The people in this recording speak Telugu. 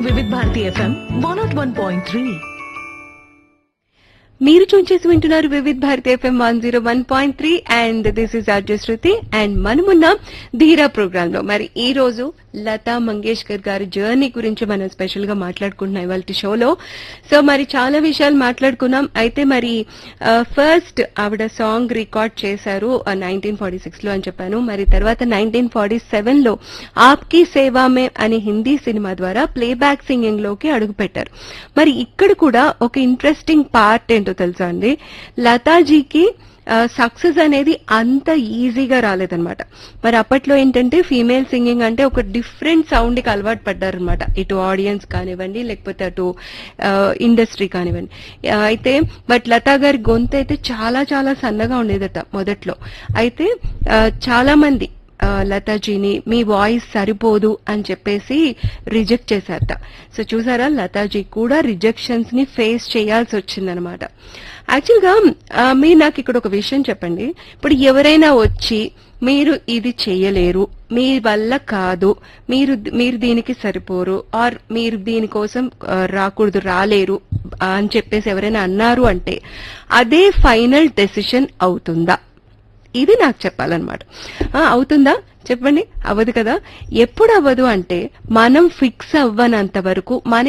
వివిధ Bharati FM one nought one point three మీరు చూన్ చేసి వింటున్నారు Vividh Bharati FM one zero one point three and this is RJ Shruti and మనమున్న ధీరా ప్రోగ్రామ్ లో మరి ఈ రోజు లతా మంగేష్కర్ గారి జర్నీ గురించి మనం స్పెషల్ గా మాట్లాడుకుంటున్నాం ఇవాళ షోలో సో మరి చాలా విషయాలు మాట్లాడుకున్నాం అయితే మరి ఫస్ట్ ఆవిడ సాంగ్ రికార్డ్ చేశారు నైన్టీన్ ఫార్టీ సిక్స్ లో అని చెప్పాను మరి తర్వాత నైన్టీన్ ఫార్టీ సెవెన్ లో ఆప్కి సేవా మే అనే హిందీ సినిమా ద్వారా ప్లేబ్యాక్ సింగింగ్ లోకి అడుగుపెట్టారు మరి ఇక్కడ కూడా ఒక ఇంట్రెస్టింగ్ పార్ట్ ఏంటో తెలుసా అండి లతాజీకి సక్సెస్ అనేది అంత ఈజీగా రాలేదన్నమాట మరి అప్పట్లో ఏంటంటే ఫీమేల్ సింగింగ్ అంటే ఒక డిఫరెంట్ సౌండ్ కి అలవాటు పడ్డారనమాట ఇటు ఆడియన్స్ కానివ్వండి లేకపోతే అటు ఇండస్ట్రీ కానివ్వండి ఆ, అయితే బట్ లతా గారి గొంతు అయితే చాలా చాలా సన్నగా ఉండేదట మొదట్లో అయితే ఆ, చాలా మంది ఆ, లతాజీని మీ వాయిస్ సరిపోదు అని చెప్పేసి రిజెక్ట్ చేశారట సో చూసారా లతాజీ కూడా రిజెక్షన్స్ ని ఫేస్ చేయాల్సి వచ్చిందనమాట యాక్చువల్గా ఆ, మీరు నాకు ఇక్కడ ఒక విషయం చెప్పండి ఇప్పుడు ఎవరైనా వచ్చి మీరు ఇది చేయలేరు మీ వల్ల కాదు మీరు మీరు దీనికి సరిపోరు ఆర్ మీరు దీనికోసం ఆ, రాకూడదు రాలేరు ఆ, అని చెప్పేసి ఎవరైనా అన్నారు అంటే అదే ఫైనల్ డెసిషన్ అవుతుందా ఇది నాకు చెప్పాలన్నమాట ఆ, అవుతుందా చెప్పండి అవ్వదు కదా ఎప్పుడు అవ్వదు అంటే మనం ఫిక్స్ అవ్వనంత వరకు మనకి